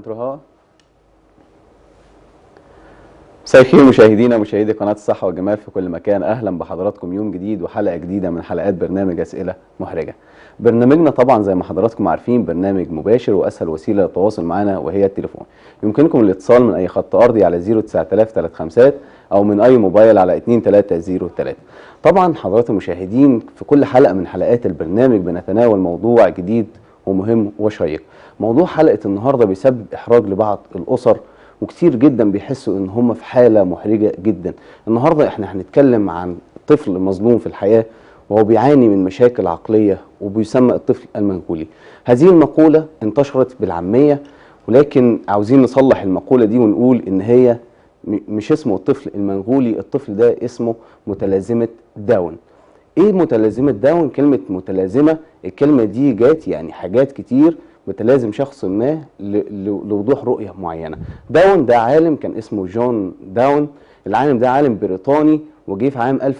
الميكرو مساء الخير مشاهدينا مشاهدي قناه الصحه والجمال في كل مكان اهلا بحضراتكم يوم جديد وحلقه جديده من حلقات برنامج اسئله محرجه برنامجنا طبعا زي ما حضراتكم عارفين برنامج مباشر واسهل وسيله للتواصل معنا وهي التليفون يمكنكم الاتصال من اي خط ارضي على 09335 او من اي موبايل على 2303 طبعا حضرات المشاهدين في كل حلقه من حلقات البرنامج بنتناول موضوع جديد ومهم وشيق موضوع حلقه النهارده بيسبب احراج لبعض الاسر وكتير جدا بيحسوا ان هم في حاله محرجه جدا النهارده احنا هنتكلم عن طفل مظلوم في الحياه وهو بيعاني من مشاكل عقليه وبيسمى الطفل المنغولي هذه المقوله انتشرت بالعاميه ولكن عاوزين نصلح المقوله دي ونقول ان هي مش اسمه الطفل المنغولي الطفل ده اسمه متلازمه داون ايه متلازمه داون كلمه متلازمه الكلمه دي جات يعني حاجات كتير بتلازم شخص ما لوضوح رؤية معينة داون ده عالم كان اسمه جون داون العالم ده عالم بريطاني وجه في عام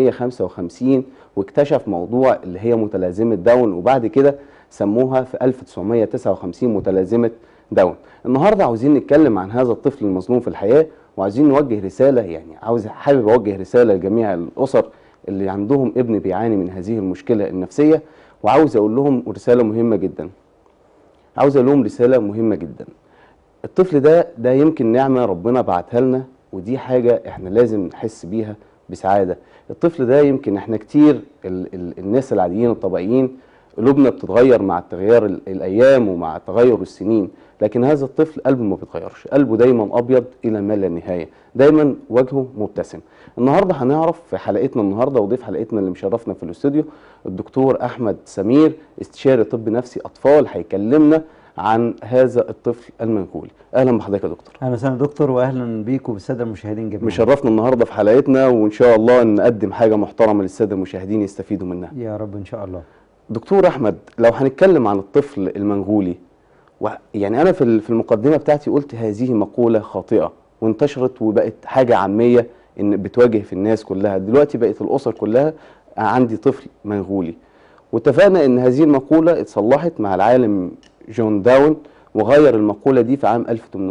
1855 واكتشف موضوع اللي هي متلازمة داون وبعد كده سموها في 1959 متلازمة داون النهاردة عاوزين نتكلم عن هذا الطفل المظلوم في الحياة وعاوزين نوجه رسالة يعني عاوز حابب أوجه رسالة لجميع الأسر اللي عندهم ابن بيعاني من هذه المشكلة النفسية وعاوز أقول لهم رسالة مهمة جدا عاوز اقول لهم رساله مهمه جدا الطفل ده ده يمكن نعمه ربنا بعتها لنا ودي حاجه احنا لازم نحس بيها بسعاده الطفل ده يمكن احنا كتير ال ال الناس العاديين الطبيعيين قلوبنا بتتغير مع تغير الايام ومع تغير السنين لكن هذا الطفل قلبه ما بيتغيرش قلبه دايما ابيض الى ما لا نهايه دايما وجهه مبتسم النهارده هنعرف في حلقتنا النهارده وضيف حلقتنا اللي مشرفنا في الاستوديو الدكتور احمد سمير استشاري طب نفسي اطفال هيكلمنا عن هذا الطفل المنغولي اهلا بحضرتك يا دكتور اهلا وسهلا دكتور واهلا بيك وبالساده المشاهدين جميعا مشرفنا النهارده في حلقتنا وان شاء الله نقدم حاجه محترمه للساده المشاهدين يستفيدوا منها يا رب ان شاء الله دكتور احمد لو هنتكلم عن الطفل المنغولي يعني انا في المقدمه بتاعتي قلت هذه مقوله خاطئه وانتشرت وبقت حاجه عاميه ان بتواجه في الناس كلها دلوقتي بقت الاسر كلها عندي طفل منغولي واتفقنا ان هذه المقوله اتصلحت مع العالم جون داون وغير المقوله دي في عام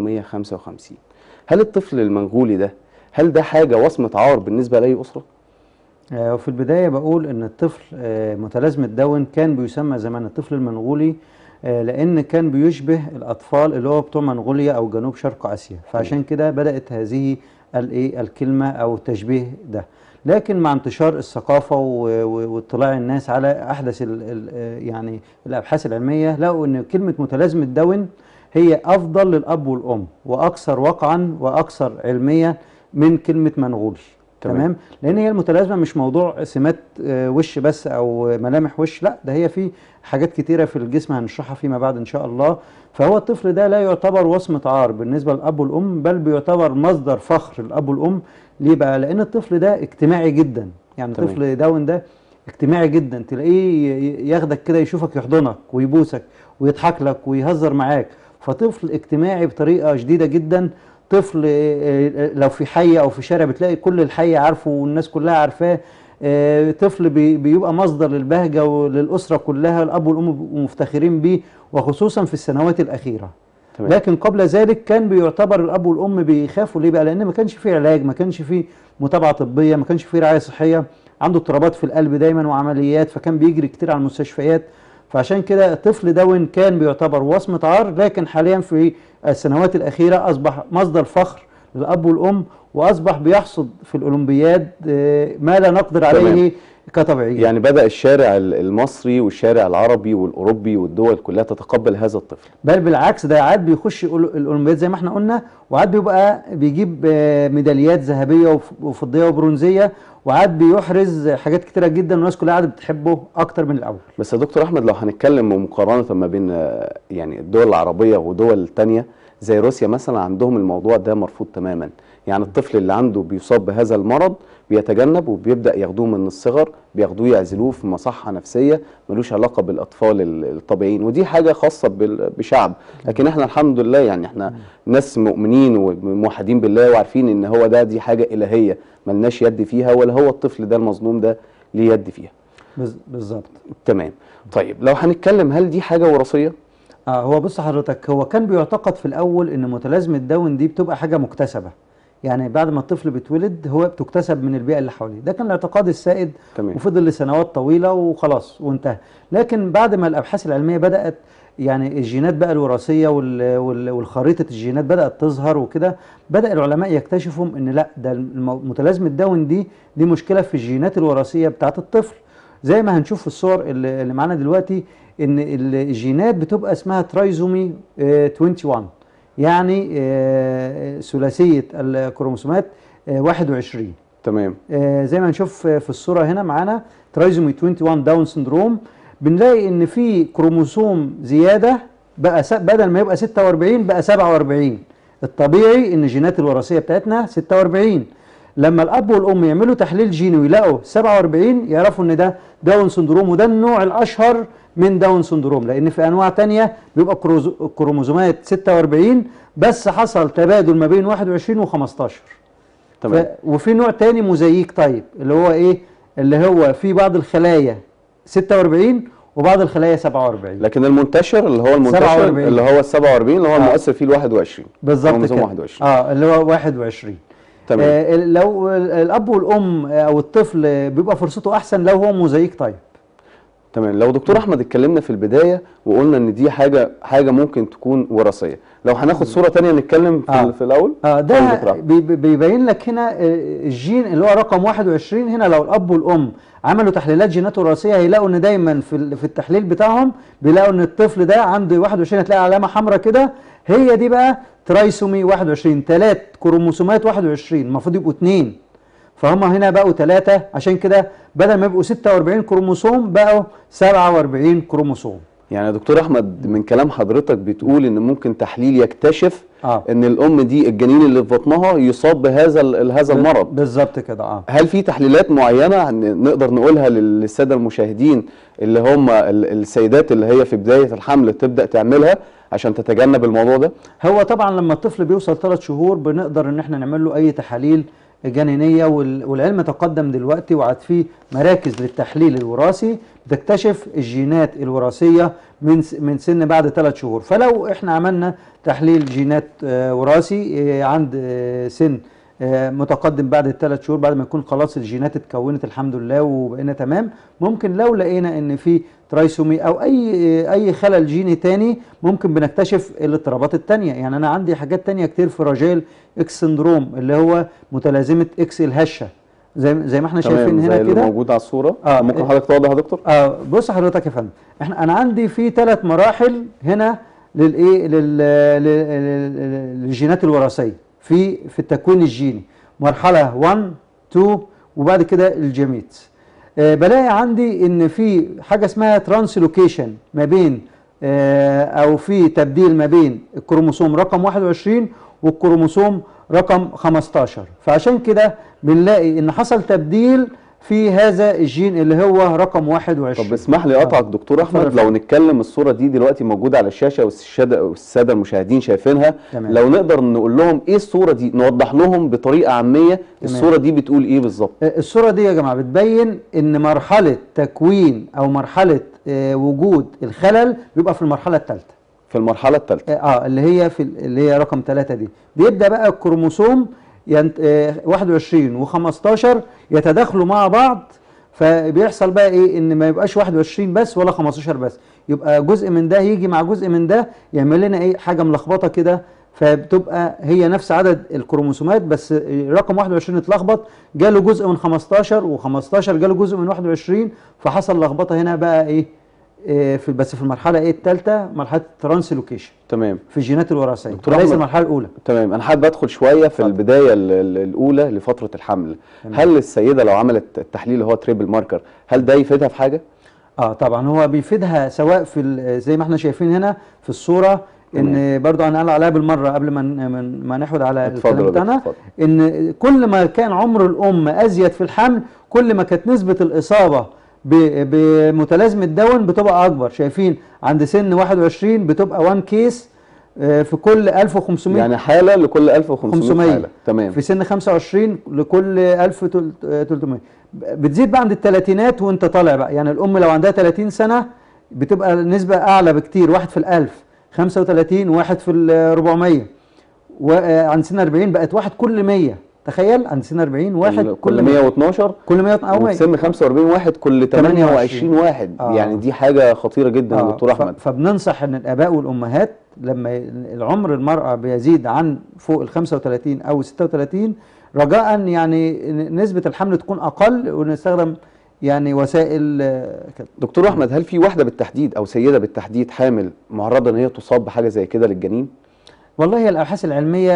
1855 هل الطفل المنغولي ده هل ده حاجه وصمه عار بالنسبه لاي اسره آه وفي البدايه بقول ان الطفل آه متلازمه داون كان بيسمى زمان الطفل المنغولي آه لان كان بيشبه الاطفال اللي هو بتوع منغوليا او جنوب شرق اسيا فعشان كده بدات هذه الايه الكلمه او التشبيه ده لكن مع انتشار الثقافه واطلاع الناس على احدث ال ال يعني الابحاث العلميه لقوا ان كلمه متلازمه داون هي افضل للاب والام واكثر وقعا واكثر علميه من كلمه منغولي تمام. تمام لان هي المتلازمه مش موضوع سمات وش بس او ملامح وش لا ده هي في حاجات كتيره في الجسم هنشرحها فيما بعد ان شاء الله فهو الطفل ده لا يعتبر وصمه عار بالنسبه للاب والام بل بيعتبر مصدر فخر للاب والام ليه بقى لان الطفل ده اجتماعي جدا يعني تمام. طفل داون ده اجتماعي جدا تلاقيه ياخدك كده يشوفك يحضنك ويبوسك ويضحك لك ويهزر معاك فطفل اجتماعي بطريقه شديده جدا طفل لو في حي او في شارع بتلاقي كل الحي عارفه والناس كلها عارفاه طفل بيبقى مصدر للبهجه وللاسره كلها الاب والام بيبقوا مفتخرين بيه وخصوصا في السنوات الاخيره تمام. لكن قبل ذلك كان بيعتبر الاب والام بيخافوا ليه بقى لان ما كانش فيه علاج ما كانش فيه متابعه طبيه ما كانش فيه رعايه صحيه عنده اضطرابات في القلب دايما وعمليات فكان بيجري كتير على المستشفيات فعشان كده الطفل داون كان بيعتبر وصمه عار لكن حاليا في السنوات الاخيره اصبح مصدر فخر للاب والام واصبح بيحصد في الاولمبياد ما لا نقدر عليه كطبيعي يعني بدا الشارع المصري والشارع العربي والاوروبي والدول كلها تتقبل هذا الطفل بل بالعكس ده عاد بيخش الاولمبياد زي ما احنا قلنا وعاد بيبقى بيجيب ميداليات ذهبيه وفضيه وبرونزيه وعاد بيحرز حاجات كتيره جدا والناس كلها قاعده بتحبه اكتر من الاول بس يا دكتور احمد لو هنتكلم مقارنه ما بين يعني الدول العربيه ودول تانية زي روسيا مثلا عندهم الموضوع ده مرفوض تماما يعني الطفل اللي عنده بيصاب بهذا المرض بيتجنب وبيبدا ياخدوه من الصغر بياخدوه يعزلوه في مصحه نفسيه ملوش علاقه بالاطفال الطبيعيين ودي حاجه خاصه بشعب لكن احنا الحمد لله يعني احنا ناس مؤمنين وموحدين بالله وعارفين ان هو ده دي حاجه الهيه ملناش يد فيها ولا هو الطفل ده المظلوم ده ليه يد فيها بالظبط تمام طيب لو هنتكلم هل دي حاجه وراثيه اه هو بص حضرتك هو كان بيعتقد في الاول ان متلازمه داون دي بتبقى حاجه مكتسبه يعني بعد ما الطفل بيتولد هو بتكتسب من البيئه اللي حواليه ده كان الاعتقاد السائد تمام. وفضل لسنوات طويله وخلاص وانتهى لكن بعد ما الابحاث العلميه بدات يعني الجينات بقى الوراثيه وال- وال- والخريطه الجينات بدات تظهر وكده بدا العلماء يكتشفوا ان لا ده المو- متلازمه داون دي دي مشكله في الجينات الوراثيه بتاعه الطفل زي ما هنشوف في الصور اللي اللي معانا دلوقتي ان ال- الجينات بتبقى اسمها ترايزومي آه، 21 يعني آه، ثلاثيه الكروموسومات آه، 21 تمام آه، زي ما نشوف آه، في الصوره هنا معانا ترايزومي 21 داون سندروم بنلاقي ان في كروموسوم زياده بقى س- بدل ما يبقى 46 بقى 47 الطبيعي ان الجينات الوراثيه بتاعتنا 46 لما الاب والام يعملوا تحليل جيني ويلاقوا 47 يعرفوا ان ده داون سندروم وده النوع الاشهر من داون سندروم لان في انواع تانية بيبقى كروز- كروموسومات 46 بس حصل تبادل ما بين 21 و15 تمام ف... وفي نوع تاني موزاييك طيب اللي هو ايه اللي هو في بعض الخلايا 46 وبعض الخلايا 47 لكن المنتشر اللي هو المنتشر 47. اللي هو ال 47 اللي هو آه. المؤثر فيه ال 21 بالظبط كروموسوم كده 21 اه اللي هو 21 تمام آه لو ال- الاب والام او الطفل آه، بيبقى فرصته احسن لو هو موزاييك طيب تمام لو دكتور احمد اتكلمنا في البدايه وقلنا ان دي حاجه حاجه ممكن تكون وراثيه لو هناخد صوره تانية نتكلم في, آه. في الاول اه اتفضل يا دكتور ده أحمد. بي- بي- بيبين لك هنا آه، الجين اللي هو رقم 21 هنا لو الاب والام عملوا تحليلات جينات وراثيه هيلاقوا ان دايما في ال- في التحليل بتاعهم بيلاقوا ان الطفل ده عنده 21 هتلاقي علامه حمراء كده هي دي بقى ترايسومي 21 ثلاث كروموسومات 21 المفروض يبقوا اثنين فهم هنا بقوا ثلاثه عشان كده بدل ما يبقوا 46 كروموسوم بقوا 47 كروموسوم يعني يا دكتور احمد من كلام حضرتك بتقول ان ممكن تحليل يكتشف اه ان الام دي الجنين اللي في بطنها يصاب بهذا ال- هذا المرض بالظبط كده اه هل في تحليلات معينه ن- نقدر نقولها لل- للساده المشاهدين اللي هم ال- السيدات اللي هي في بدايه الحمل تبدا تعملها عشان تتجنب الموضوع ده هو طبعا لما الطفل بيوصل ثلاث شهور بنقدر ان احنا نعمل له اي تحاليل جنينيه وال- والعلم تقدم دلوقتي وعاد فيه مراكز للتحليل الوراثي بتكتشف الجينات الوراثيه من س- من سن بعد ثلاث شهور فلو احنا عملنا تحليل جينات آه، وراثي آه، عند آه، سن آه، متقدم بعد الثلاث شهور بعد ما يكون خلاص الجينات اتكونت الحمد لله وبقينا تمام ممكن لو لقينا ان في ترايسومي او اي اي خلل جيني تاني ممكن بنكتشف الاضطرابات التانية يعني انا عندي حاجات تانية كتير في راجيل اكس سندروم اللي هو متلازمة اكس الهشة زي زي ما احنا شايفين تمام هنا زي اللي كده موجود على الصوره آه. ممكن حضرتك توضح يا دكتور اه بص حضرتك يا فندم احنا انا عندي في ثلاث مراحل هنا للايه لل- لل- لل- للجينات الوراثيه في في التكوين الجيني مرحله 1 2 وبعد كده الجيميتس آه بلاقي عندي ان في حاجه اسمها ترانسلوكيشن ما بين آه او في تبديل ما بين الكروموسوم رقم 21 والكروموسوم رقم 15 فعشان كده بنلاقي ان حصل تبديل في هذا الجين اللي هو رقم 21 طب اسمح لي اقطعك دكتور احمد اتفضل. لو نتكلم الصوره دي دلوقتي موجوده على الشاشه والساده والساده المشاهدين شايفينها تمام. لو نقدر نقول لهم ايه الصوره دي نوضح لهم بطريقه عاميه الصوره دي بتقول ايه بالظبط الصورة دي يا جماعة بتبين ان مرحلة تكوين او مرحلة آه، وجود الخلل بيبقى في المرحلة الثالثة في المرحله الثالثه اه اللي هي في ال- اللي هي رقم ثلاثة دي بيبدأ بقى الكروموسوم ينت... آه 21 و15 يتداخلوا مع بعض فبيحصل بقى ايه ان ما يبقاش 21 بس ولا 15 بس يبقى جزء من ده يجي مع جزء من ده يعمل لنا ايه حاجة ملخبطة كده فبتبقى هي نفس عدد الكروموسومات بس رقم 21 اتلخبط جاله جزء من 15 و15 جاله جزء من 21 فحصل لخبطه هنا بقى ايه, إيه في بس في المرحله ايه الثالثه مرحله ترانسلوكيشن تمام في الجينات الوراثيه دكتور وليس أحمد. المرحله الاولى تمام انا حابب ادخل شويه في اتفضل. البدايه ال- ال- الاولى لفتره الحمل تمام. هل السيده لو عملت التحليل اللي هو تريبل ماركر هل ده يفيدها في حاجه اه طبعا هو بيفيدها سواء في ال- زي ما احنا شايفين هنا في الصوره ان برضو انا قال عليها بالمره قبل ما ن- ما ن- ما نحود على اتفضل الكلام يا بتاعنا دكتور، ان كل ما كان عمر الام ازيد في الحمل كل ما كانت نسبه الاصابه ب- بمتلازمه داون بتبقى اكبر شايفين عند سن 21 بتبقى 1 كيس آه، في كل 1500 يعني حاله لكل 1500 500 حاله تمام في سن 25 لكل 1300 بتزيد بقى عند الثلاثينات وانت طالع بقى يعني الام لو عندها 30 سنه بتبقى النسبه اعلى بكتير واحد في الالف 35 واحد في ال 400 وعند سن 40 بقت واحد كل 100 تخيل عند سن 40 واحد كل 112 كل 100 او 100 وسن 45 واحد كل 28 واحد آه. يعني دي حاجه خطيره جدا يا آه، دكتور ف- احمد فبننصح ان الاباء والامهات لما ي- العمر المراه بيزيد عن فوق ال 35 او 36 رجاء يعني ن- نسبه الحمل تكون اقل ونستخدم يعني وسائل آه، كده. دكتور احمد هل في واحده بالتحديد او سيده بالتحديد حامل معرضه ان هي تصاب بحاجه زي كده للجنين والله هي الابحاث العلميه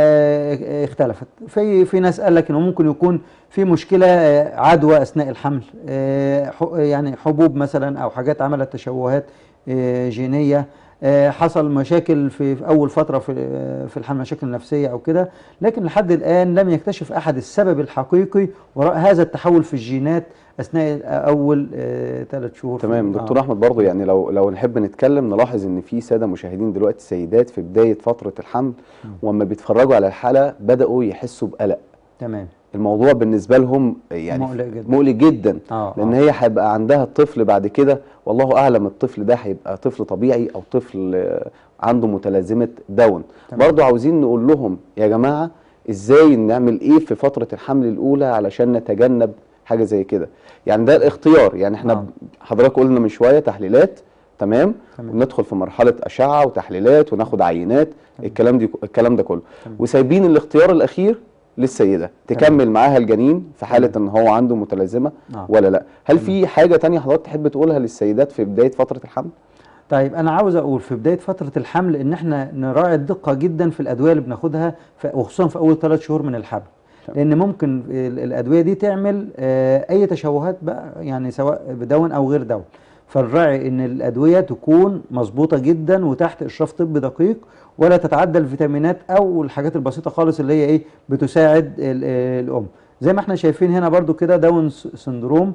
آه، اختلفت في في ناس قال لك انه ممكن يكون في مشكله آه، عدوى اثناء الحمل آه، ح- يعني حبوب مثلا او حاجات عملت تشوهات آه، جينيه آه، حصل مشاكل في في اول فتره في آه، في الحمل مشاكل نفسيه او كده لكن لحد الان لم يكتشف احد السبب الحقيقي وراء هذا التحول في الجينات اثناء اول ثلاث شهور في- تمام آه. دكتور احمد برضه يعني لو لو نحب نتكلم نلاحظ ان في ساده مشاهدين دلوقتي سيدات في بدايه فتره الحمل واما بيتفرجوا على الحلقه بداوا يحسوا بقلق تمام الموضوع بالنسبه لهم يعني مقلق جدا. مقلق جدا اه لان آه. هي هيبقى عندها الطفل بعد كده والله اعلم الطفل ده هيبقى طفل طبيعي او طفل آه، عنده متلازمه داون تمام. برضه عاوزين نقول لهم يا جماعه ازاي نعمل ايه في فتره الحمل الاولى علشان نتجنب حاجه زي كده يعني ده الاختيار يعني احنا آه. حضرتك قلنا من شويه تحليلات تمام تمام. وندخل في مرحله اشعه وتحليلات وناخد عينات الكلام دي الكلام ده كله تمام. وسايبين الاختيار الاخير للسيده تكمل معاها الجنين في حاله ان هو عنده متلازمه آه. ولا لا هل في حاجه تانية حضرتك تحب تقولها للسيدات في بدايه فتره الحمل طيب انا عاوز اقول في بدايه فتره الحمل ان احنا نراعي الدقه جدا في الادويه اللي بناخدها ف- وخصوصا في اول ثلاث شهور من الحمل تمام. لان ممكن ال- الادويه دي تعمل آه، اي تشوهات بقى يعني سواء بدون او غير دون فنراعي ان الادويه تكون مظبوطه جدا وتحت اشراف طبي دقيق ولا تتعدى الفيتامينات او الحاجات البسيطه خالص اللي هي ايه بتساعد ال- آه، الام زي ما احنا شايفين هنا برضو كده داون س- سندروم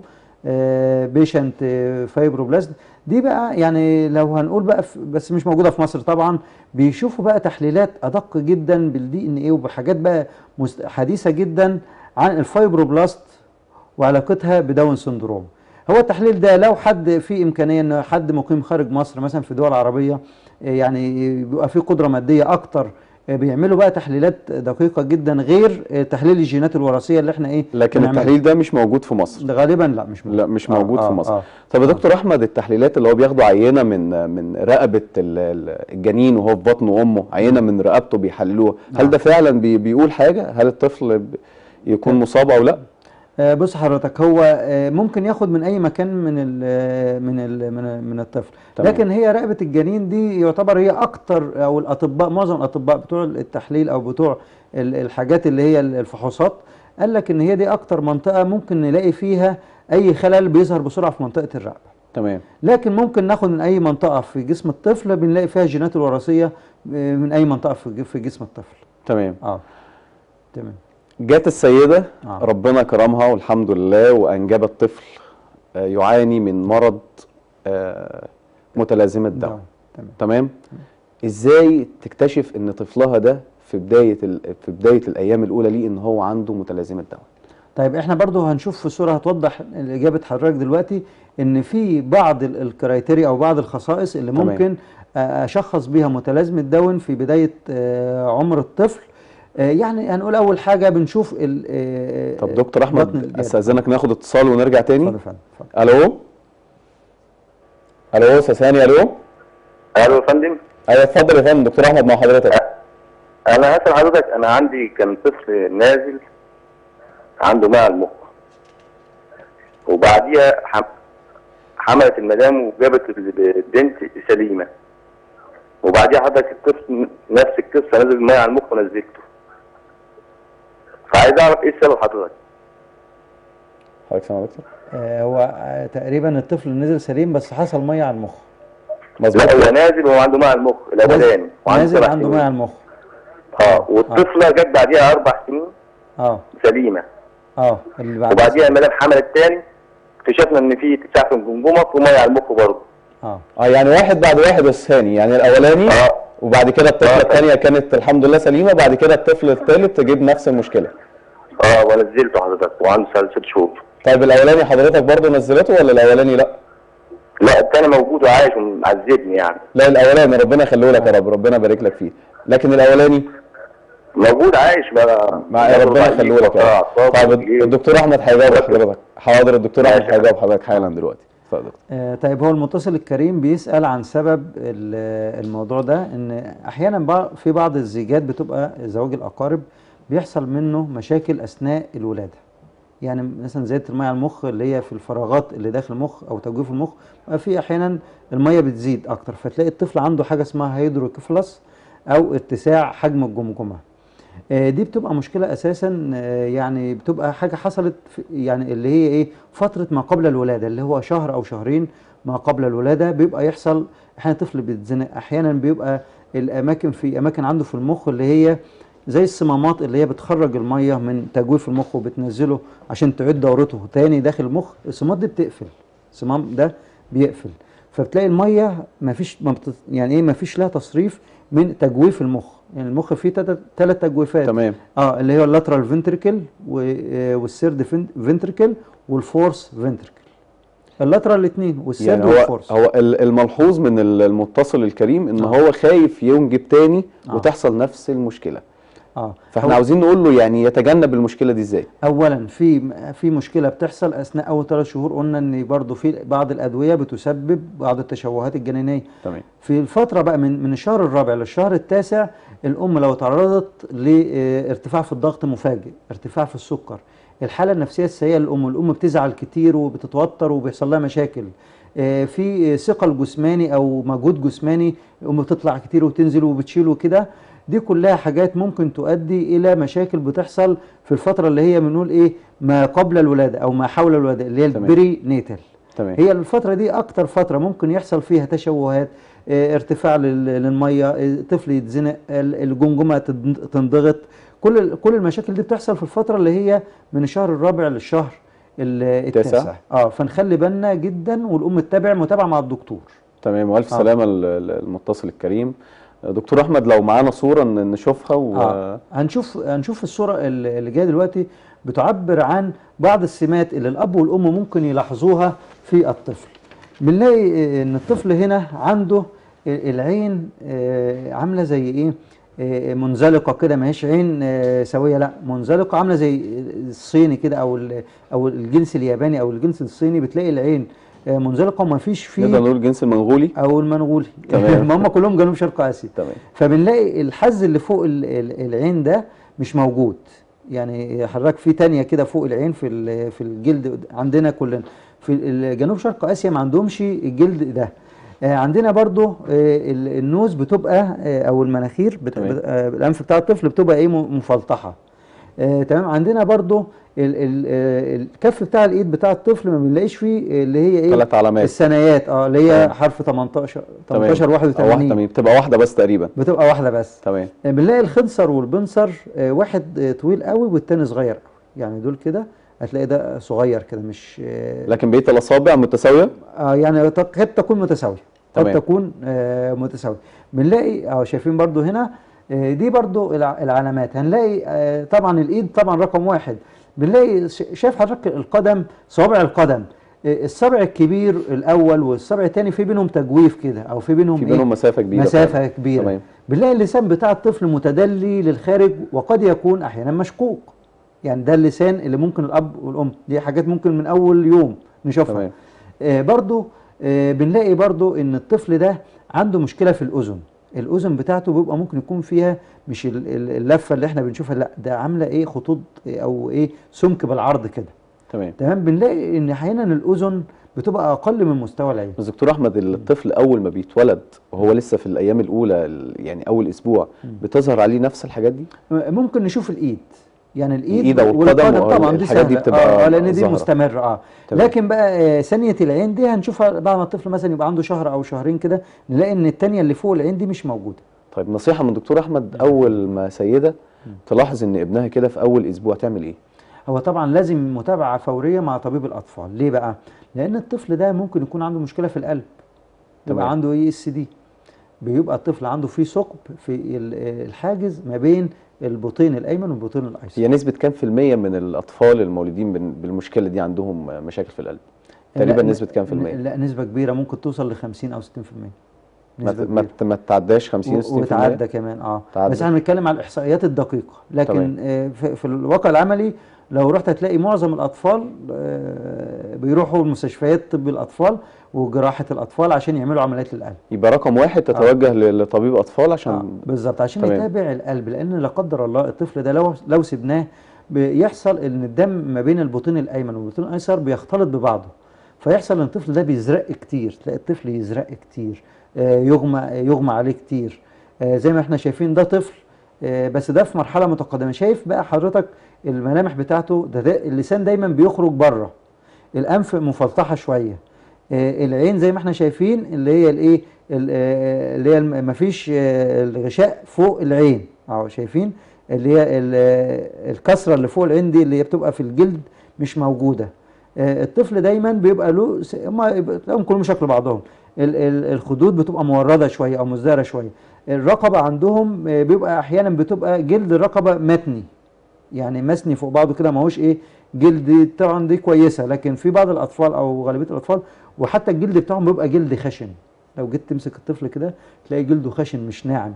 بيشنت فايبروبلاست دي بقى يعني لو هنقول بقى في بس مش موجوده في مصر طبعا بيشوفوا بقى تحليلات ادق جدا بالدي ان ايه وبحاجات بقى مست- حديثه جدا عن الفايبروبلاست وعلاقتها بداون سندروم هو التحليل ده لو حد في امكانيه ان حد مقيم خارج مصر مثلا في دول عربيه آه، يعني بيبقى في قدره ماديه اكتر آه، بيعملوا بقى تحليلات دقيقه جدا غير آه، تحليل الجينات الوراثيه اللي احنا ايه لكن بنعملها. التحليل ده مش موجود في مصر ده غالبا لا مش موجود لا مش آه، موجود آه، في مصر آه. طب يا دكتور احمد التحليلات اللي هو بياخدوا عينه من من رقبه ال- ال- الجنين وهو في بطن امه عينه من رقبته بيحللوها هل نعم. ده فعلا بي بيقول حاجه هل الطفل ب- يكون مصاب او لا آه، بص حضرتك هو آه، ممكن ياخد من اي مكان من ال من ال من, ال من الطفل تمام. لكن هي رقبه الجنين دي يعتبر هي اكتر او الاطباء معظم الاطباء بتوع التحليل او بتوع ال- الحاجات اللي هي الفحوصات قال لك ان هي دي اكتر منطقه ممكن نلاقي فيها اي خلل بيظهر بسرعه في منطقه الرقبه تمام لكن ممكن ناخد من اي منطقه في جسم الطفل بنلاقي فيها الجينات الوراثيه آه، من اي منطقه في ج- في جسم الطفل تمام اه تمام جات السيده آه. ربنا كرمها والحمد لله وانجبت طفل آه، يعاني من مرض آه، متلازمه داون تمام تمام تمام ازاي تكتشف ان طفلها ده في بدايه ال... في بدايه الايام الاولى ليه ان هو عنده متلازمه داون طيب احنا برضو هنشوف في صورة هتوضح اجابة حضرتك دلوقتي ان في بعض ال- الكرايتيريا او بعض الخصائص اللي تمام. ممكن آه، اشخص بيها متلازمة داون في بداية آه، عمر الطفل آه، يعني هنقول اول حاجة بنشوف ال- آه، طب دكتور بطن احمد الجنين. استاذنك ناخد اتصال ونرجع اتفضل تاني يا فندم، اتفضل. الو الو استاذ ثاني الو الو يا فندم ايوه اتفضل يا فندم دكتور احمد مع حضرتك انا هسال حضرتك انا عندي كان طفل نازل عنده مع المخ وبعديها حم... حملت المدام وجابت البنت سليمه وبعديها حضرتك الطفل نفس القصه نزل الميه على المخ ونزلته فعايز اعرف ايه السبب حضرتك حضرتك سامع يا دكتور آه، هو آه، تقريبا الطفل نزل سليم بس حصل ميه على المخ مظبوط لا هو نازل وهو عنده ميه على المخ الاولاني وعنده نازل سبع عنده سنين. ميه على المخ اه والطفله جت بعديها اربع سنين اه سليمه اه اللي بعد وبعديها المدام حملت تاني اكتشفنا ان في اتساع في الجمجمه وميه على المخ برضه اه اه يعني واحد بعد واحد بس ثاني يعني الاولاني اه وبعد كده الطفله آه. الثانيه كانت الحمد لله سليمه بعد كده الطفل الثالث تجيب نفس المشكله اه ونزلته حضرتك وعنده ست شهور طيب الاولاني حضرتك برضو نزلته ولا الاولاني لا لا التاني موجود وعايش ومعذبني يعني لا الاولاني ربنا يخليه لك يا رب ربنا يبارك لك فيه لكن الاولاني موجود عايش بقى مع ربنا يخليه لك يا رب طيب الدكتور احمد هيجاوب حضرتك حاضر الدكتور احمد ماشي. هيجاوب حضرتك حالا دلوقتي اتفضل آه، طيب هو المتصل الكريم بيسأل عن سبب ال- الموضوع ده ان احيانا بع- في بعض الزيجات بتبقى زواج الاقارب بيحصل منه مشاكل اثناء الولاده يعني مثلا زياده الميه على المخ اللي هي في الفراغات اللي داخل المخ او تجويف المخ بقى في احيانا الميه بتزيد اكتر فتلاقي الطفل عنده حاجه اسمها هيدروكيفلس او اتساع حجم الجمجمه آه، دي بتبقى مشكلة أساسا آه، يعني بتبقى حاجة حصلت في يعني اللي هي إيه فترة ما قبل الولادة اللي هو شهر أو شهرين ما قبل الولادة بيبقى يحصل أحيانا الطفل بيتزنق أحيانا بيبقى الأماكن في أماكن عنده في المخ اللي هي زي الصمامات اللي هي بتخرج المية من تجويف المخ وبتنزله عشان تعيد دورته تاني داخل المخ الصمامات دي بتقفل الصمام ده بيقفل فبتلاقي المية ما فيش ما بت... يعني ايه ما فيش لها تصريف من تجويف المخ يعني المخ فيه ثلاث تجويفات تمام اه اللي هو اللاترال فنتريكل والسيرد فنتريكل والفورس فنتريكل اللاترال الاثنين والسيرد يعني هو والفورس هو ال- الملحوظ من ال- المتصل الكريم ان آه. هو خايف ينجب تاني آه. وتحصل نفس المشكله اه فاحنا هو- عاوزين نقول له يعني يتجنب المشكله دي ازاي اولا في في مشكله بتحصل اثناء اول ثلاث شهور قلنا ان برضو في بعض الادويه بتسبب بعض التشوهات الجنينيه تمام في الفترة بقى من من الشهر الرابع للشهر التاسع الأم لو تعرضت لارتفاع في الضغط مفاجئ، ارتفاع في السكر، الحالة النفسية السيئة للأم، الأم بتزعل كتير وبتتوتر وبيحصل لها مشاكل. آه، في ثقل جسماني أو مجهود جسماني الأم بتطلع كتير وتنزل وبتشيل وكده، دي كلها حاجات ممكن تؤدي إلى مشاكل بتحصل في الفترة اللي هي بنقول إيه ما قبل الولادة أو ما حول الولادة اللي هي تمام. البري نيتال. تمام هي الفترة دي أكتر فترة ممكن يحصل فيها تشوهات آه، ارتفاع لل- للمية آه، طفل يتزنق ال- الجمجمة تن- تنضغط كل ال- كل المشاكل دي بتحصل في الفترة اللي هي من الشهر الرابع للشهر ال- التاسع. التاسع اه فنخلي بالنا جدا والأم تتابع متابعة مع الدكتور تمام والف آه. سلامه ال- ال- المتصل الكريم دكتور احمد لو معانا صوره ن- نشوفها و... آه. هنشوف هنشوف الصورة ال- اللي جايه دلوقتي بتعبر عن بعض السمات اللي الأب والأم ممكن يلاحظوها في الطفل. بنلاقي آه، إن الطفل هنا عنده ال- العين آه، عاملة زي إيه؟ آه، منزلقة كده ما هيش عين آه، سوية لا منزلقة عاملة زي الصيني كده أو ال- أو الجنس الياباني أو الجنس الصيني بتلاقي العين آه، منزلقة وما فيش فيه نقدر نقول الجنس المنغولي او المنغولي تمام. ما هم كلهم جنوب شرق اسيا تمام فبنلاقي الحز اللي فوق ال- ال- العين ده مش موجود يعني حضرتك في تانية كده فوق العين في ال- في الجلد عندنا كلنا في ال- جنوب شرق اسيا ما عندهمش الجلد ده آه، عندنا برضو آه، ال- النوز بتبقى آه، او المناخير بت- تمام. بت- آه، الانف بتاع الطفل بتبقى ايه م- مفلطحه آه، تمام عندنا برضو ال- ال- آه، الكف بتاع الايد بتاع الطفل ما بنلاقيش فيه اللي هي ايه ثلاث علامات الثنايات اه اللي هي تمام. حرف 18 تمام. 18 أو واحده 81 مين بتبقى واحده بس تقريبا بتبقى واحده بس تمام آه، بنلاقي الخنصر والبنصر آه، واحد آه، طويل قوي والتاني صغير قوي يعني دول كده هتلاقي ده صغير كده مش آه، لكن بقيه الاصابع متساويه آه يعني ت- قد تكون متساويه قد تمام. تكون آه متساويه بنلاقي اه شايفين برضو هنا آه دي برضو الع- العلامات هنلاقي آه طبعا الايد طبعا رقم واحد بنلاقي ش- شايف حضرتك القدم صوابع القدم آه الصبع الكبير الاول والصبع الثاني في بينهم تجويف كده او في بينهم في إيه؟ بينهم مسافه كبيره مسافة فعلا. كبيرة تمام بنلاقي اللسان بتاع الطفل متدلي للخارج وقد يكون أحيانا مشقوق يعني ده اللسان اللي ممكن الأب والأم دي حاجات ممكن من أول يوم نشوفها تمام آه برضو آه بنلاقي برضو إن الطفل ده عنده مشكلة في الأذن الأذن بتاعته بيبقى ممكن يكون فيها مش ال- ال- اللفة اللي احنا بنشوفها لا ده عاملة ايه خطوط إيه أو ايه سمك بالعرض كده تمام تمام بنلاقي إن أحيانا الأذن بتبقى أقل من مستوى العين بس دكتور احمد الطفل اول ما بيتولد وهو لسه في الايام الاولى ال- يعني اول اسبوع بتظهر عليه نفس الحاجات دي ممكن نشوف الايد يعني الايد الإيد أو القدم والقدم و- طبعا دي الحاجات دي سهلة. بتبقى اه آه، لان دي ظاهرة. مستمره اه تمام. لكن بقى آه، ثانيه العين دي هنشوفها بعد ما الطفل مثلا يبقى عنده شهر او شهرين كده نلاقي ان الثانيه اللي فوق العين دي مش موجوده طيب نصيحه من دكتور احمد اول ما سيده تلاحظ ان ابنها كده في اول اسبوع تعمل ايه هو طبعا لازم متابعه فوريه مع طبيب الاطفال ليه بقى لان الطفل ده ممكن يكون عنده مشكله في القلب تمام. يبقى عنده اي اس دي بيبقى الطفل عنده فيه ثقب في ال- الحاجز ما بين البطين الايمن والبطين الايسر هي نسبه كام في الميه من الاطفال المولودين بال- بالمشكله دي عندهم مشاكل في القلب تقريبا لا، نسبه كام في الميه لا نسبه كبيره ممكن توصل ل 50 او 60% ما نسبة ت- ما كبيرة. ت- ما تعداش 50 و- 60% وتعدى كمان اه تعدى. بس احنا بنتكلم على الاحصائيات الدقيقه لكن آه في, في الواقع العملي لو رحت هتلاقي معظم الاطفال آه بيروحوا المستشفيات طب الاطفال وجراحه الاطفال عشان يعملوا عمليات للقلب يبقى رقم واحد تتوجه ل- لطبيب اطفال عشان آه بالظبط عشان تمام. يتابع القلب لان لا قدر الله الطفل ده لو لو سبناه بيحصل ان الدم ما بين البطين الايمن والبطين الايسر بيختلط ببعضه فيحصل ان الطفل ده بيزرق كتير تلاقي الطفل يزرق كتير آه، يغمى يغمى عليه كتير آه، زي ما احنا شايفين ده طفل آه، بس ده في مرحله متقدمه شايف بقى حضرتك الملامح بتاعته ده, ده اللسان دايما بيخرج بره الانف مفلطحه شويه آه، العين زي ما احنا شايفين اللي هي الايه ال- آه، اللي هي الم- مفيش آه، الغشاء فوق العين اهو شايفين اللي هي ال- آه، الكسره اللي فوق العين دي اللي هي بتبقى في الجلد مش موجوده آه، الطفل دايما بيبقى له س- هما يبقى- تلاقيهم كلهم شكل بعضهم ال- ال- الخدود بتبقى مورده شويه او مزدهره شويه الرقبه عندهم آه، بيبقى احيانا بتبقى جلد الرقبه متني يعني مسني فوق بعضه كده ما هوش ايه جلد طبعا دي كويسه لكن في بعض الاطفال او غالبيه الاطفال وحتى الجلد بتاعهم بيبقى جلد خشن لو جيت تمسك الطفل كده تلاقي جلده خشن مش ناعم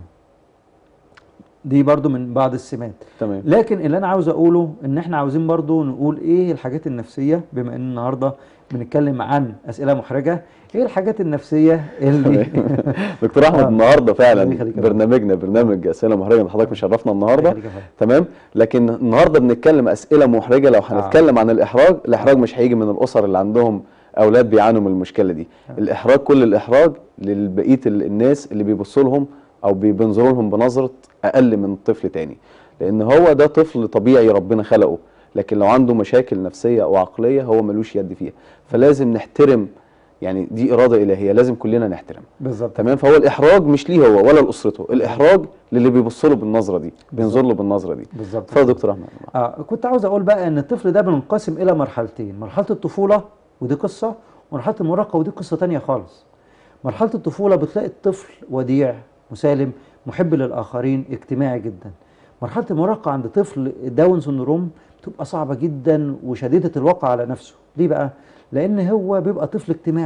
دي برضو من بعض السمات تمام لكن اللي انا عاوز اقوله ان احنا عاوزين برضو نقول ايه الحاجات النفسيه بما ان النهارده بنتكلم عن اسئله محرجه ايه الحاجات النفسيه اللي دكتور احمد آه. النهارده فعلا الله يخليك يا برنامجنا برنامج اسئله محرجه اللي حضرتك مشرفنا النهارده الله يخليك يا فندم. تمام لكن النهارده بنتكلم اسئله محرجه لو هنتكلم عن الاحراج الاحراج مش هيجي من الاسر اللي عندهم اولاد بيعانوا من المشكله دي الاحراج كل الاحراج لبقيه ال- الناس اللي بيبصوا لهم او بي- بينظروا لهم بنظره اقل من طفل تاني لان هو ده طفل طبيعي ربنا خلقه لكن لو عنده مشاكل نفسيه او عقليه هو ملوش يد فيها فلازم نحترم يعني دي اراده الهيه لازم كلنا نحترم بالظبط تمام فهو الاحراج مش ليه هو ولا لاسرته الاحراج للي بيبص له بالنظره دي بينظر له بالنظره دي بالظبط اتفضل يا دكتور احمد آه كنت عاوز اقول بقى ان الطفل ده بينقسم الى مرحلتين مرحله الطفوله ودي قصه ومرحله المراهقه ودي قصه تانية خالص مرحله الطفوله بتلاقي الطفل وديع مسالم محب للاخرين اجتماعي جدا مرحله المراهقه عند طفل داون سندروم بتبقى صعبه جدا وشديده الوقع على نفسه ليه بقى لان هو بيبقى طفل اجتماعي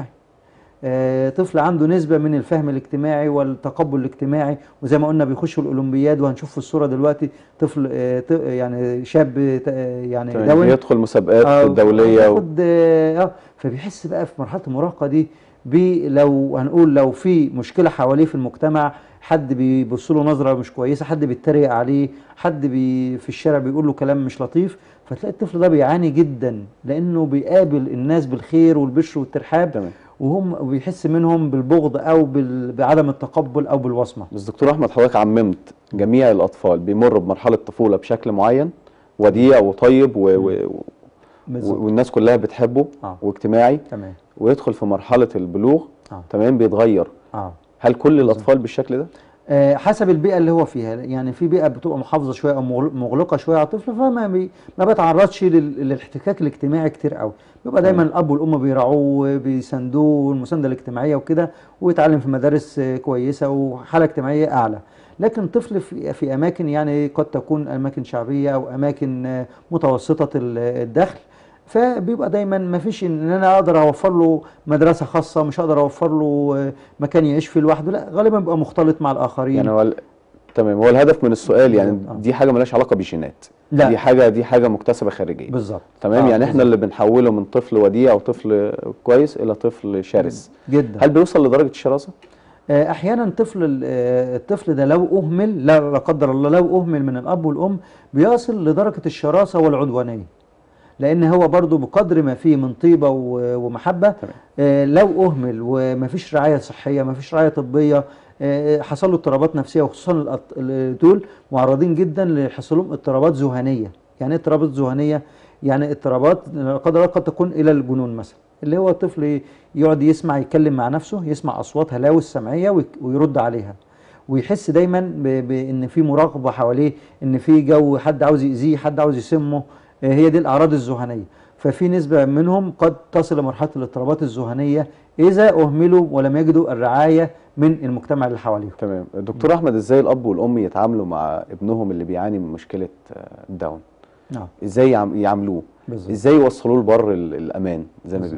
آه، طفل عنده نسبة من الفهم الاجتماعي والتقبل الاجتماعي وزي ما قلنا بيخشوا الأولمبياد وهنشوف في الصورة دلوقتي طفل آه، ط- يعني شاب آه، يعني تمام داون يدخل مسابقات آه، دوليه و... ياخد اه آه، فبيحس بقى في مرحله المراهقه دي بي لو هنقول لو في مشكله حواليه في المجتمع حد بيبص له نظره مش كويسه حد بيتريق عليه حد بي في الشارع بيقول له كلام مش لطيف فتلاقي الطفل ده بيعاني جدا لانه بيقابل الناس بالخير والبشر والترحاب تمام وهم بيحس منهم بالبغض او بال- بعدم التقبل او بالوصمه بس دكتور احمد حضرتك عممت جميع الاطفال بيمر بمرحله طفوله بشكل معين وديع وطيب و... و... و... بالظبط والناس كلها بتحبه آه. واجتماعي تمام ويدخل في مرحله البلوغ اه تمام بيتغير اه هل كل الاطفال بالشكل ده آه، حسب البيئه اللي هو فيها يعني في بيئه بتبقى محافظه شويه او مغل- مغلقه شويه على الطفل فما بي ما بيتعرضش لل- للاحتكاك الاجتماعي كتير قوي بيبقى دايما الاب والام بيراعوه بيساندوه المسانده الاجتماعيه وكده ويتعلم في مدارس آه، كويسه وحاله اجتماعيه اعلى لكن طفل في في اماكن يعني قد تكون اماكن شعبيه او اماكن آه، متوسطه ال- الدخل فبيبقى دايما ما فيش ان انا اقدر اوفر له مدرسه خاصه مش هقدر اوفر له آه، مكان يعيش فيه لوحده لا غالبا بيبقى مختلط مع الاخرين يعني هو ال... تمام هو الهدف من السؤال يعني بالظبط، آه. دي حاجه ملهاش علاقه بالجينات لا. دي حاجه دي حاجه مكتسبه خارجيه بالظبط تمام آه، يعني احنا اللي بنحوله من طفل وديع او طفل كويس الى طفل شرس جدا هل بيوصل لدرجه الشراسه آه، احيانا طفل ال- آه، الطفل ده لو اهمل لا لا قدر الله لو اهمل من الاب والام بيصل لدرجه الشراسه والعدوانيه لان هو برضو بقدر ما فيه من طيبه و- ومحبه تمام. آه، لو اهمل ومفيش رعايه صحيه مفيش رعايه طبيه آه، حصل له اضطرابات نفسيه وخصوصا الأط- ال- دول معرضين جدا لحصول لهم اضطرابات ذهنيه يعني ايه اضطرابات ذهنيه يعني اضطرابات لا قدر الله قد تكون الى الجنون مثلا اللي هو الطفل يقعد يسمع يتكلم مع نفسه يسمع اصوات هلاوس سمعيه ويك- ويرد عليها ويحس دايما ب- بان في مراقبه حواليه ان في جو حد عاوز يأذيه حد عاوز يسمه آه، هي دي الاعراض الذهنيه ففي نسبه منهم قد تصل لمرحله الاضطرابات الذهنيه اذا اهملوا ولم يجدوا الرعايه من المجتمع اللي حواليهم تمام دكتور احمد ازاي الاب والام يتعاملوا مع ابنهم اللي بيعاني من مشكله آه، الداون نعم ازاي يعم- يعاملوه بالظبط ازاي يوصلوه لبر ال- الامان زي ما بالظبط. بيقول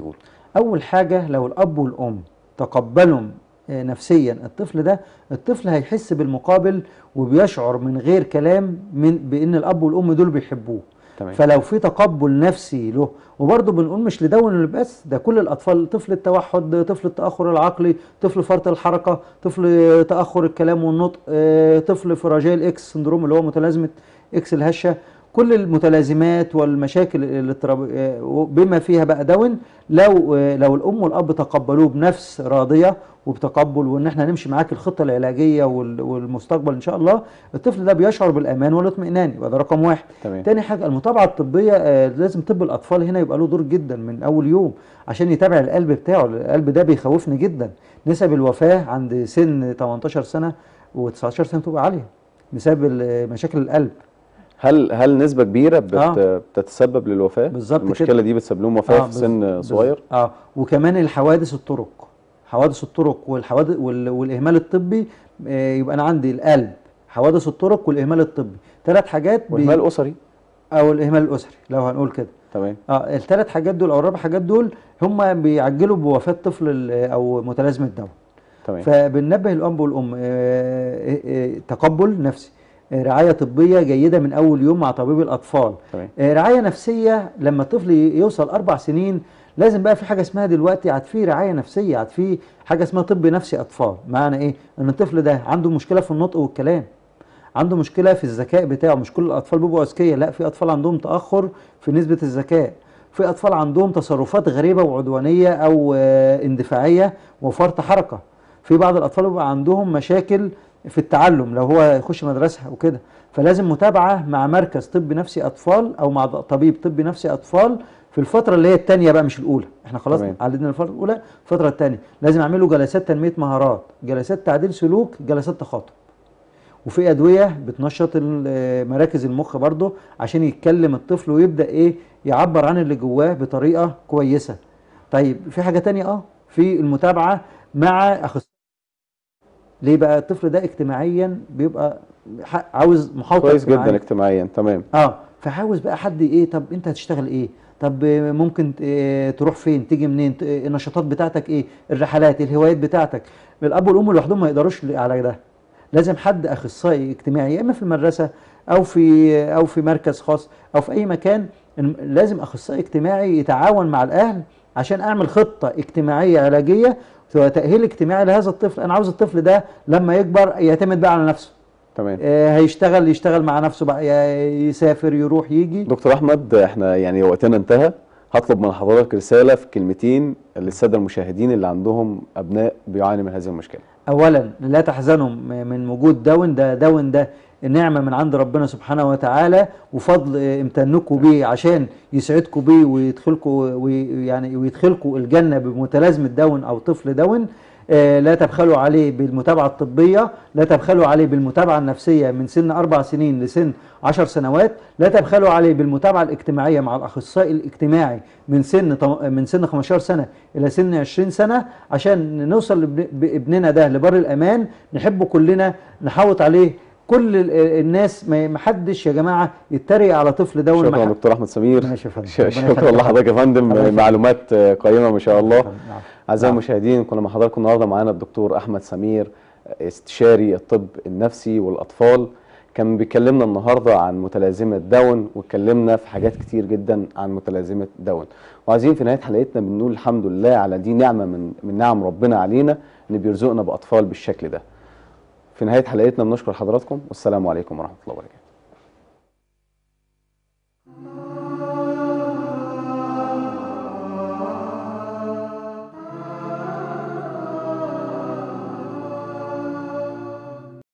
اول حاجه لو الاب والام تقبلوا آه، نفسيا الطفل ده الطفل هيحس بالمقابل وبيشعر من غير كلام من بان الاب والام دول بيحبوه تمام فلو في تقبل نفسي له وبرضه بنقول مش لدون بس ده كل الاطفال طفل التوحد طفل التاخر العقلي طفل فرط الحركه طفل تاخر الكلام والنطق آه، طفل فراجيل اكس سندروم اللي هو متلازمه اكس الهشه كل المتلازمات والمشاكل الاضطراب- آه، بما فيها بقى داون لو آه، لو الام والاب تقبلوه بنفس راضيه وبتقبل وان احنا نمشي معاك الخطه العلاجيه وال- والمستقبل ان شاء الله الطفل ده بيشعر بالامان والاطمئنان يبقى ده رقم واحد تمام تاني حاجة المتابعة الطبية آه، لازم طب الأطفال هنا يبقى له دور جدا من أول يوم عشان يتابع القلب بتاعه القلب ده بيخوفني جدا نسب الوفاة عند سن 18 سنة و19 سنة بتبقى عالية بسبب ال- مشاكل القلب هل هل نسبه كبيره بت آه. بتتسبب للوفاه بالظبط المشكله كده. دي بتسبب لهم وفاه في بز- سن بز- صغير اه وكمان الحوادث الطرق حوادث الطرق والحوادث وال- والإهمال الطبي آه، يبقى أنا عندي القلب حوادث الطرق والإهمال الطبي ثلاث حاجات بي- واهمال اسري أو الإهمال الأسري لو هنقول كده تمام اه الثلاث حاجات دول او الاربع حاجات دول هم بيعجلوا بوفاه طفل ال- او متلازمه داون تمام فبننبه الاب والام آه، آه، آه، تقبل نفسي آه، رعايه طبيه جيده من اول يوم مع طبيب الاطفال تمام آه، رعايه نفسيه لما الطفل ي- يوصل اربع سنين لازم بقى في حاجه اسمها دلوقتي عاد في رعايه نفسيه عاد في حاجه اسمها طب نفسي اطفال معنى ايه ان الطفل ده عنده مشكله في النطق والكلام عنده مشكله في الذكاء بتاعه مش كل الاطفال بيبقوا اذكياء لا في اطفال عندهم تاخر في نسبه الذكاء في اطفال عندهم تصرفات غريبه وعدوانيه او آه، اندفاعيه وفرط حركه في بعض الاطفال بيبقى عندهم مشاكل في التعلم لو هو يخش مدرسه او كده فلازم متابعه مع مركز طب نفسي اطفال او مع طبيب طب نفسي اطفال في الفتره اللي هي الثانيه بقى مش الاولى احنا خلاص تمام. عددنا الفتره الاولى الفتره الثانيه لازم اعمل له جلسات تنميه مهارات جلسات تعديل سلوك جلسات تخاطب وفي ادويه بتنشط ال- مراكز المخ برضه عشان يتكلم الطفل ويبدا ايه يعبر عن اللي جواه بطريقه كويسه طيب في حاجه تانية اه في المتابعه مع اخصائي ليه بقى الطفل ده اجتماعيا بيبقى ح- عاوز محاوطه كويس جدا اجتماعية. اجتماعيا تمام اه فعاوز بقى حد ايه طب انت هتشتغل ايه طب آه، ممكن آه، تروح فين تيجي منين ت- آه، النشاطات بتاعتك ايه الرحلات الهوايات بتاعتك الاب والام لوحدهم ما يقدروش على ده لازم حد اخصائي اجتماعي يا اما في المدرسه او في او في مركز خاص او في اي مكان الم- لازم اخصائي اجتماعي يتعاون مع الاهل عشان اعمل خطه اجتماعيه علاجيه وتاهيل اجتماعي لهذا الطفل انا عاوز الطفل ده لما يكبر يعتمد بقى على نفسه تمام آه، هيشتغل يشتغل مع نفسه بقى ي- يسافر يروح يجي دكتور احمد احنا يعني وقتنا انتهى هطلب من حضرتك رساله في كلمتين للساده المشاهدين اللي عندهم ابناء بيعاني من هذه المشكله اولا لا تحزنوا م- من وجود داون ده داون ده نعمة من عند ربنا سبحانه وتعالى وفضل آه، امتنكم بيه عشان يسعدكم بيه ويدخلكم ويعني ويدخلكم الجنة بمتلازمة داون او طفل داون آه، لا تبخلوا عليه بالمتابعة الطبية لا تبخلوا عليه بالمتابعة النفسية من سن أربع سنين لسن عشر سنوات لا تبخلوا عليه بالمتابعة الاجتماعية مع الأخصائي الاجتماعي من سن طم- من سن 15 سنة إلى سن 20 سنة عشان نوصل لابن- بابننا ده لبر الأمان نحبه كلنا نحوط عليه كل ال- الناس ما ما حدش يا جماعة يتريق على طفل دون شكرا ما دكتور احمد سمير ماشي يا فندم. ش- ربنا شكرا يخليك. لحضرتك يا الله فندم يخليك. معلومات آه، قيمه ما شاء الله نعم. اعزائي نعم. المشاهدين كنا مع حضراتكم النهارده معانا الدكتور احمد سمير استشاري الطب النفسي والاطفال كان بيكلمنا النهارده عن متلازمه داون واتكلمنا في حاجات كتير جدا عن متلازمه داون وعايزين في نهايه حلقتنا بنقول الحمد لله على دي نعمه من من نعم ربنا علينا ان بيرزقنا باطفال بالشكل ده في نهايه حلقتنا بنشكر حضراتكم والسلام عليكم ورحمه الله وبركاته